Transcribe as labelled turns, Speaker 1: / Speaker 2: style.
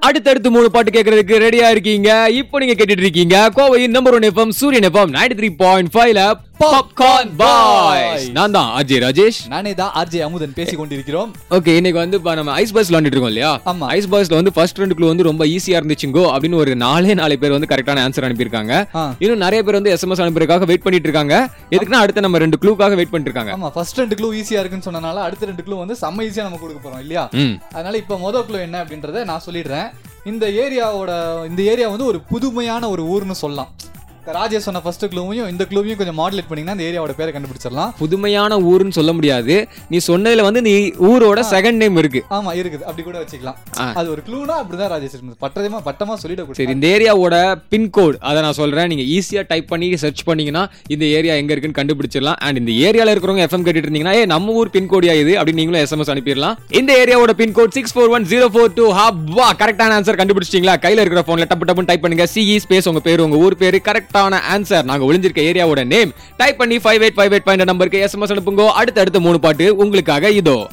Speaker 1: அடுத்தடுத்து மூணு பாட்டு கேட்கறதுக்கு ரெடியா இருக்கீங்க இப்போ நீங்க கேட்டுட்டு இருக்கீங்க கோவையின் number one FM Suriyan FM ninety three point ஃபைவ்ல பாப்கார்ன் பாய்ஸ் நான் தான் அஜய் ராஜேஷ்
Speaker 2: நானே தான் ஆர்ஜே அமுதன் பேசிக் கொண்டிருக்கிறோம்
Speaker 1: ஓகே இன்னைக்கு வந்து இப்ப நம்ம ஐஸ் பாய்ஸ் விளாண்டுட்டு இருக்கோம் இல்லையா
Speaker 2: ஆமா.
Speaker 1: ஐஸ் பாய்ஸ்ல வந்து ஃபர்ஸ்ட் ரெண்டு க்ளூ வந்து ரொம்ப ஈஸியா இருந்துச்சுங்கோ அப்படின்னு ஒரு நாலே நாலு பேர் வந்து கரெக்டான ஆன்சர் அனுப்பியிருக்காங்க
Speaker 2: ஆ.
Speaker 1: இன்னும் நிறைய பேர் வந்து எஸ்எம்எஸ் அனுப்புறதுக்காக வெயிட் பண்ணிட்டு இருக்காங்க எதுக்குன்னா அடுத்த நம்ம ரெண்டு க்ளூக்காக வெயிட் பண்ணிட்டு இருக்காங்க
Speaker 2: ஆமா ஃபர்ஸ்ட் ரெண்டு க்ளூ ஈஸியா இருக்குன்னு சொன்னனால அடுத்த ரெண்டு க்ளூ வந்து செம்ம ஈஸியா நம்ம கொடுக்க போறோம் இல்லையா
Speaker 1: ம்
Speaker 2: அதனால இப்போ மொதல் க்ளூ என்ன அப்படின்றத நான் சொல்லிடுறேன் இந்த ஏரியாவோட இந்த ஏரியா வந்து ஒரு புதுமையான ஒரு ஊர்னு சொல்லலாம் ராஜேஷ் சொன்ன ஃபர்ஸ்ட் க்ளூவையும் இந்த க்ளூவையும் கொஞ்சம் மாடுலேட் பண்ணீங்கன்னா இந்த ஏரியாவோட பேரை கண்டுபிடிச்சிடலாம்
Speaker 1: புதுமையான ஊருன்னு சொல்ல முடியாது நீ சொன்னதுல வந்து நீ ஊரோட செகண்ட் நேம் இருக்கு
Speaker 2: ஆமா இருக்குது அப்படி கூட வச்சுக்கலாம்
Speaker 1: ஆ.
Speaker 2: அது ஒரு க்ளூனா அப்படிதான் ராஜேஷ் இருந்தது பட்டமா பட்டமா சொல்லிடக்கூடாது
Speaker 1: சரி இந்த ஏரியாவோட பின்கோட் அதை நான் சொல்றேன் நீங்க ஈஸியா டைப் பண்ணி சர்ச் பண்ணீங்கன்னா இந்த ஏரியா எங்க இருக்குன்னு கண்டுபிடிச்சிடலாம் அண்ட் இந்த ஏரியால இருக்கிறவங்க எஃப்எம் கேட்டுட்டு இருந்தீங்கன்னா ஏ நம்ம ஊர் பின்கோடியா இது அப்படின்னு நீங்களும் எஸ்எம்எஸ் அனுப்பிடலாம் இந்த ஏரியாவோட pincode six four one zero four two வா கரெக்டான ஆன்சர் கண்டுபிடிச்சிட்டீங்களா கையில இருக்கிற போன்ல டப்பு டப்புன்னு டைப் பண்ணுங்க சிஇ ஸ்பேஸ் உங்க பேர் உங்க ஊர் பேரு கரெக்டான ஆன்சர் நாங்க ஒளிஞ்சிருக்க ஏரியாவோட நேம் டைப் பண்ணி five eight five eight point நம்பருக்கு எஸ்எம்எஸ் அனுப்புங்க அடுத்த அடுத்த மூணு பாட்டு உங்களுக்காக இதோ